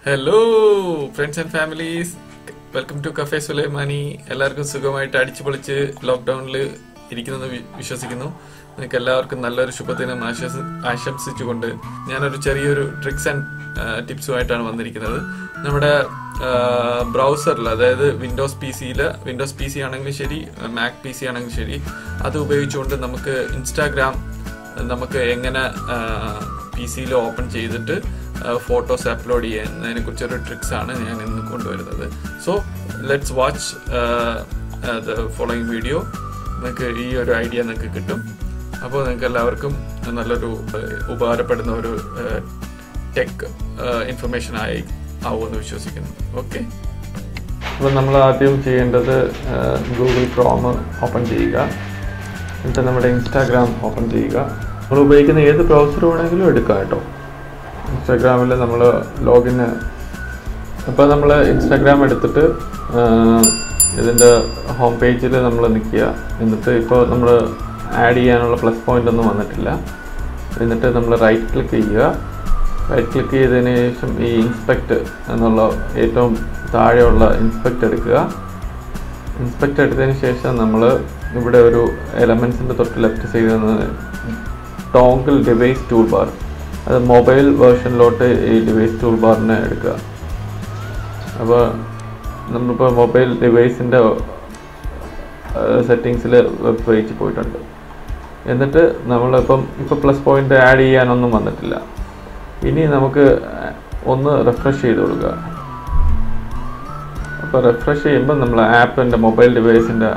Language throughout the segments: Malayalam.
hello friends and families welcome to cafe Sulaimani എല്ലാവർക്കും സുഖമായിട്ട് അടിച്ചു പൊളിച്ച് ലോക്ക്ഡൌണിൽ ഇരിക്കുന്നെന്ന് വി- വിശ്വസിക്കുന്നു നിങ്ങൾക്ക് എല്ലാവർക്കും നല്ലൊരു ശുഭദിനം ആശംസ- ആശംസിച്ചുകൊണ്ട് ഞാനൊരു ചെറിയൊരു ട്രിക്സ് ആൻഡ് ടിപ്സുമായിട്ടാണ് വന്നിരിക്കുന്നത് നമ്മുടെ ബ്രൗസറിൽ അതായത് വിൻഡോസ് പി സിയിൽ വിൻഡോസ് പി സി ആണെങ്കിലും ശരി മാക് പി സി ആണെങ്കിലും ശരി അത് ഉപയോഗിച്ചുകൊണ്ട് നമുക്ക് ഇൻസ്റ്റാഗ്രാം നമുക്ക് എങ്ങനെ പി സിയിൽ ഓപ്പൺ ചെയ്തിട്ട് ഫോട്ടോസ് അപ്ലോഡ് ചെയ്യുന്നതിനെ കുറിച്ചൊരു ട്രിക്സ് ആണ് ഞാൻ ഇന്ന് കൊണ്ടുവരുന്നത് so let's watch the following video നിങ്ങൾക്ക് ഈ ഒരു ഐഡിയ നിങ്ങൾക്ക് കിട്ടും അപ്പോൾ നിങ്ങൾക്ക് എല്ലാവർക്കും നല്ലൊരു ഏഹ്, ഉപകാരപ്പെടുന്ന ഒരു ടെക് ഇൻഫർമേഷൻ ആയി ആവുമെന്ന് വിശ്വസിക്കുന്നു ഓക്കെ അപ്പോൾ നമ്മൾ ആദ്യം ചെയ്യേണ്ടത് ഗൂഗിൾ ക്രോം ഓപ്പൺ ചെയ്യുക എന്നിട്ട് നമ്മുടെ ഇൻസ്റ്റാഗ്രാം ഓപ്പൺ ചെയ്യുക നമ്മൾ ഉപയോഗിക്കുന്ന ഏത് ബ്രൗസർ വേണമെങ്കിലും എടുക്കാം കേട്ടോ ഇൻസ്റ്റാഗ്രാമിൽ നമ്മൾ ലോഗിന് അപ്പോൾ നമ്മൾ ഇൻസ്റ്റാഗ്രാം എടുത്തിട്ട് ഇതിൻ്റെ ഹോം പേജിൽ നമ്മൾ നിൽക്കുക എന്നിട്ട് ഇപ്പോൾ നമ്മൾ ആഡ് ചെയ്യാനുള്ള പ്ലസ് പോയിന്റ് ഒന്നും വന്നിട്ടില്ല എന്നിട്ട് നമ്മൾ റൈറ്റ് ക്ലിക്ക് ചെയ്യുക റൈറ്റ് ക്ലിക്ക് ചെയ്തതിന് ശേഷം ഈ ഇൻസ്പെക്ട് എന്നുള്ള ഏറ്റവും താഴെയുള്ള ഇൻസ്പെക്ട് എടുക്കുക ഇൻസ്പെക്ട് എടുത്തതിന് ശേഷം നമ്മൾ ഇവിടെ ഒരു എലമെൻസിൻ്റെ തൊട്ട് ലെഫ്റ്റ് സൈഡിൽ നിന്ന് ടോങ്കിൾ ഡിവൈസ് ടൂൾ ബാർ അത് മൊബൈൽ വേർഷനിലോട്ട് ഈ ഡിവൈസ് ടൂൾ ബാറിനെ എടുക്കുക അപ്പോൾ നമ്മളിപ്പോൾ മൊബൈൽ ഡിവൈസിൻ്റെ സെറ്റിങ്സിൽ വെബ് പേജ് പോയിട്ടുണ്ട് എന്നിട്ട് നമ്മളിപ്പം ഇപ്പോൾ പ്ലസ് പോയിന്റ് ആഡ് ചെയ്യാനൊന്നും വന്നിട്ടില്ല ഇനി നമുക്ക് ഒന്ന് റിഫ്രഷ് ചെയ്ത് കൊടുക്കുക അപ്പോൾ റിഫ്രഷ് ചെയ്യുമ്പോൾ നമ്മൾ ആപ്പിൻ്റെ മൊബൈൽ ഡിവൈസിൻ്റെ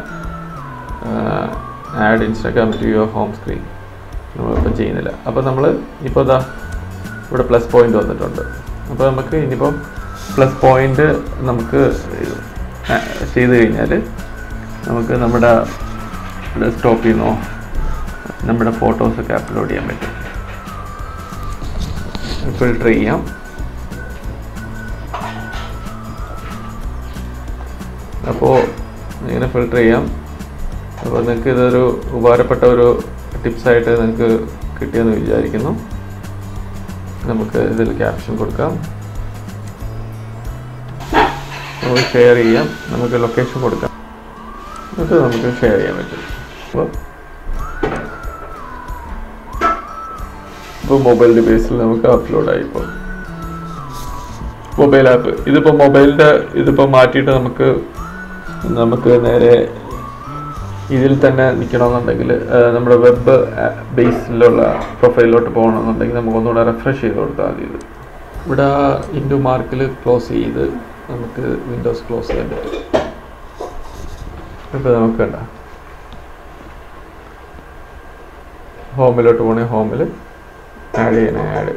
add Instagram to your home screen നമ്മളിപ്പോൾ ചെയ്യുന്നില്ല അപ്പോൾ നമ്മൾ ഇപ്പോൾ ഇതാ ഇവിടെ പ്ലസ് പോയിന്റ് വന്നിട്ടുണ്ട് അപ്പോൾ നമുക്ക് ഇനിയിപ്പം പ്ലസ് പോയിന്റ് നമുക്ക് ചെയ്ത് കഴിഞ്ഞാൽ നമുക്ക് നമ്മുടെ ഡെസ്ക്ടോപ്പിൽ നിന്നോ നമ്മുടെ ഫോട്ടോസൊക്കെ അപ്ലോഡ് ചെയ്യാൻ പറ്റും ഫിൽട്ടർ ചെയ്യാം അപ്പോൾ ഇങ്ങനെ ഫിൽട്ടർ ചെയ്യാം അപ്പോൾ നിങ്ങൾക്ക് ഇതൊരു ഉപകാരപ്പെട്ട ഒരു ടിപ്സായിട്ട് നിങ്ങൾക്ക് കിട്ടിയെന്ന് വിചാരിക്കുന്നു നമുക്ക് ഇതിൽ ക്യാപ്ഷൻ കൊടുക്കാം നമുക്ക് ഷെയർ ചെയ്യാം നമുക്ക് ലൊക്കേഷൻ കൊടുക്കാം എന്നിട്ട് നമുക്ക് ഷെയർ ചെയ്യാൻ പറ്റും അപ്പോൾ ഇപ്പോൾ മൊബൈൽ ഡിവൈസിൽ നമുക്ക് അപ്ലോഡ് ആയി ഇപ്പോൾ മൊബൈൽ ആപ്പ് ഇതിപ്പോൾ മൊബൈലിൻ്റെ ഇതിപ്പോൾ മാറ്റിയിട്ട് നമുക്ക് നമുക്ക് നേരെ ഇതിൽ തന്നെ നിൽക്കണമെന്നുണ്ടെങ്കിൽ നമ്മുടെ വെബ് ബേസിലുള്ള പ്രൊഫൈലിലോട്ട് പോകണമെന്നുണ്ടെങ്കിൽ നമുക്ക് ഒന്നുകൂടെ റിഫ്രഷ് ചെയ്ത് കൊടുത്താൽ മതി ഇത് ഇവിടെ ഇൻഡു മാർക്കിൽ ക്ലോസ് ചെയ്ത് നമുക്ക് വിൻഡോസ് ക്ലോസ് ചെയ്യാൻ പറ്റും ഇപ്പോൾ നമുക്ക് വേണ്ട ഹോമിലോട്ട് പോകണേ ഹോമിൽ ആഡ് ചെയ്യണേ ആഡ്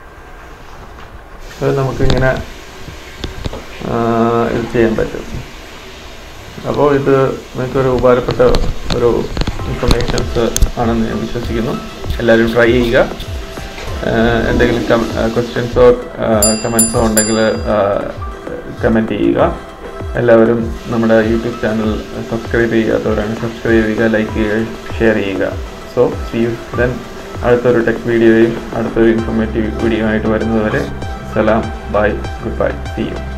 അത് നമുക്കിങ്ങനെ ആ, ഇത് ചെയ്യാൻ പറ്റും അപ്പോൾ ഇത് നിങ്ങൾക്കൊരു ഉപകാരപ്പെട്ട ഒരു ഇൻഫർമേഷൻസ് ആണെന്ന് ഞാൻ വിശ്വസിക്കുന്നു എല്ലാവരും ട്രൈ ചെയ്യുക ആഹ് എന്തെങ്കിലും ക്വസ്റ്റ്യൻസോ കമൻസോ ഉണ്ടെങ്കിൽ കമൻറ്റ് ചെയ്യുക എല്ലാവരും നമ്മുടെ യൂട്യൂബ് ചാനൽ സബ്സ്ക്രൈബ് ചെയ്യാത്തവരാണ് സബ്സ്ക്രൈബ് ചെയ്യുക ലൈക്ക് ചെയ്യുക ഷെയർ ചെയ്യുക സോ സി യു ദെൻ അടുത്തൊരു ടെക് വീഡിയോയും അടുത്തൊരു ഇൻഫോർമേറ്റീവ് വീഡിയോ ആയിട്ട് വരുന്നതുവരെ സലാം bye goodbye see U